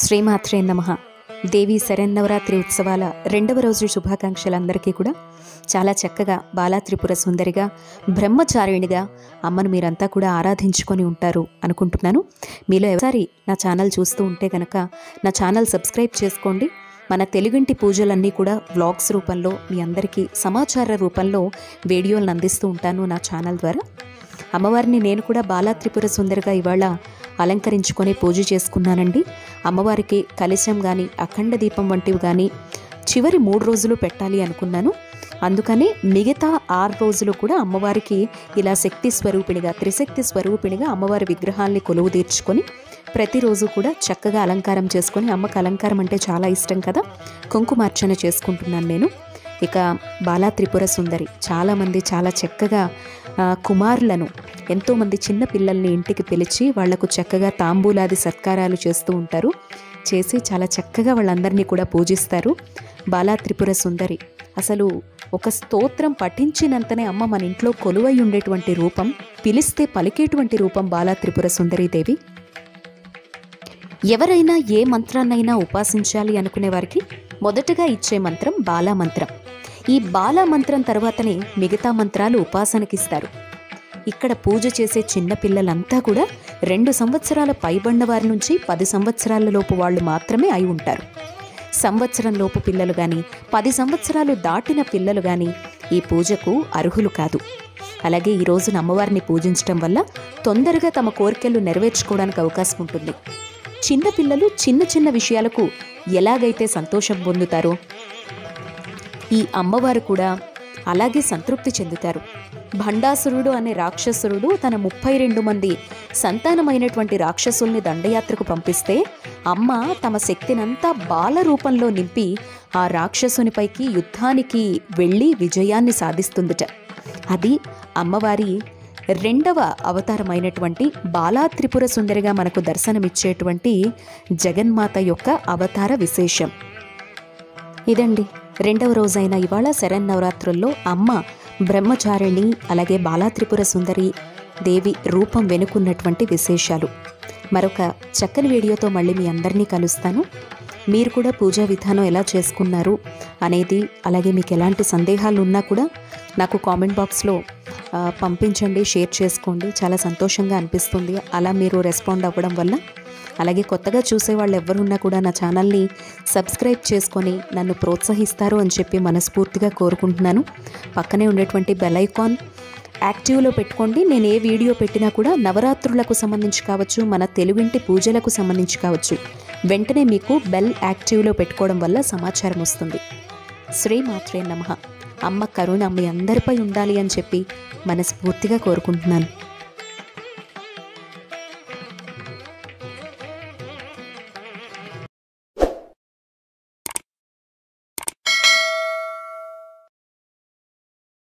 శ్రీమాత్రే నమ దేవి శరన్నవరాత్రి ఉత్సవాల రెండవ రోజు శుభాకాంక్షలందరికీ కూడా చాలా చక్కగా బాలా త్రిపుర సుందరిగా బ్రహ్మచారిణిగా అమ్మను మీరంతా కూడా ఆరాధించుకొని ఉంటారు అనుకుంటున్నాను మీలో ఎవసారి నా ఛానల్ చూస్తూ ఉంటే కనుక నా ఛానల్ సబ్స్క్రైబ్ చేసుకోండి మన తెలుగింటి పూజలన్నీ కూడా వ్లాగ్స్ రూపంలో మీ అందరికీ సమాచార రూపంలో వీడియోలను అందిస్తూ ఉంటాను నా ఛానల్ ద్వారా అమ్మవారిని నేను కూడా బాలా త్రిపుర సుందరిగా ఇవాళ అలంకరించుకొని పూజ చేసుకున్నానండి అమ్మవారికి కలశం కానీ అఖండ దీపం వంటివి కానీ చివరి మూడు రోజులు పెట్టాలి అనుకున్నాను అందుకని మిగతా ఆరు రోజులు కూడా అమ్మవారికి ఇలా శక్తి స్వరూపిణిగా త్రిశక్తి స్వరూపిణిగా అమ్మవారి విగ్రహాల్ని కొలువు తీర్చుకొని ప్రతిరోజు కూడా చక్కగా అలంకారం చేసుకొని అమ్మకి అలంకారం అంటే చాలా ఇష్టం కదా కుంకుమార్చన చేసుకుంటున్నాను నేను ఇక బాలా త్రిపుర సుందరి చాలామంది చాలా చక్కగా ఆ, కుమారులను ఎంతోమంది చిన్న పిల్లల్ని ఇంటికి పిలిచి వాళ్లకు చక్కగా తాంబూలాది సత్కారాలు చేస్తూ ఉంటారు చేసి చాలా చక్కగా వాళ్ళందరినీ కూడా పూజిస్తారు బాలా త్రిపుర సుందరి అసలు ఒక స్తోత్రం పఠించినంతనే అమ్మ మన ఇంట్లో కొలువై ఉండేటువంటి రూపం పిలిస్తే పలికేటువంటి రూపం బాలా త్రిపుర సుందరీదేవి ఎవరైనా ఏ మంత్రాన్నైనా ఉపాసించాలి అనుకునే వారికి మొదటగా ఇచ్చే మంత్రం బాలా మంత్రం ఈ బాలా మంత్రం తర్వాతనే మిగతా మంత్రాలు ఉపాసనకిస్తారు ఇక్కడ పూజ చేసే చిన్న పిల్లలంతా కూడా రెండు సంవత్సరాల పైబడిన వారి నుంచి పది సంవత్సరాల లోపు వాళ్ళు మాత్రమే అయి ఉంటారు సంవత్సరం లోపు పిల్లలు కానీ పది సంవత్సరాలు దాటిన పిల్లలు కానీ ఈ పూజకు అర్హులు కాదు అలాగే ఈ రోజున అమ్మవారిని పూజించడం వల్ల తొందరగా తమ కోరికలు నెరవేర్చుకోవడానికి అవకాశం ఉంటుంది చిన్న పిల్లలు చిన్న చిన్న విషయాలకు ఎలాగైతే సంతోషం పొందుతారో ఈ అమ్మవారు కూడా అలాగే సంతృప్తి చెందుతారు భండాసురుడు అనే రాక్షసురుడు తన ముప్పై రెండు మంది సంతానమైనటువంటి రాక్షసుల్ని దండయాత్రకు పంపిస్తే అమ్మ తమ శక్తినంతా బాల రూపంలో నింపి ఆ రాక్షసునిపైకి యుద్ధానికి వెళ్ళి విజయాన్ని సాధిస్తుందట అది అమ్మవారి రెండవ అవతారమైనటువంటి బాలా త్రిపుర సుందరిగా మనకు దర్శనమిచ్చేటువంటి జగన్మాత యొక్క అవతార విశేషం ఇదండి రెండవ రోజైన ఇవాళ శరన్నవరాత్రుల్లో అమ్మ బ్రహ్మచారిణి అలాగే బాలా త్రిపుర సుందరి దేవి రూపం వెనుకున్నటువంటి విశేషాలు మరొక చక్కని వీడియోతో మళ్ళీ మీ అందరినీ కలుస్తాను మీరు కూడా పూజా విధానం ఎలా చేసుకున్నారు అనేది అలాగే మీకు ఎలాంటి సందేహాలు ఉన్నా కూడా నాకు కామెంట్ బాక్స్లో ఆ, పంపించండి షేర్ చేసుకోండి చాలా సంతోషంగా అనిపిస్తుంది అలా మీరు రెస్పాండ్ అవ్వడం వల్ల అలాగే కొత్తగా చూసే వాళ్ళు ఎవరున్నా కూడా నా ఛానల్ని సబ్స్క్రైబ్ చేసుకొని నన్ను ప్రోత్సహిస్తారు అని చెప్పి మనస్ఫూర్తిగా కోరుకుంటున్నాను పక్కనే ఉండేటువంటి బెల్ ఐకాన్ యాక్టివ్లో పెట్టుకోండి నేను ఏ వీడియో పెట్టినా కూడా నవరాత్రులకు సంబంధించి కావచ్చు మన తెలుగింటి పూజలకు సంబంధించి కావచ్చు వెంటనే మీకు బెల్ యాక్టివ్లో పెట్టుకోవడం వల్ల సమాచారం వస్తుంది శ్రీ మాత్రే నమ అమ్మ కరుణ మీ అందరిపై ఉండాలి అని చెప్పి మనస్ఫూర్తిగా కోరుకుంటున్నాను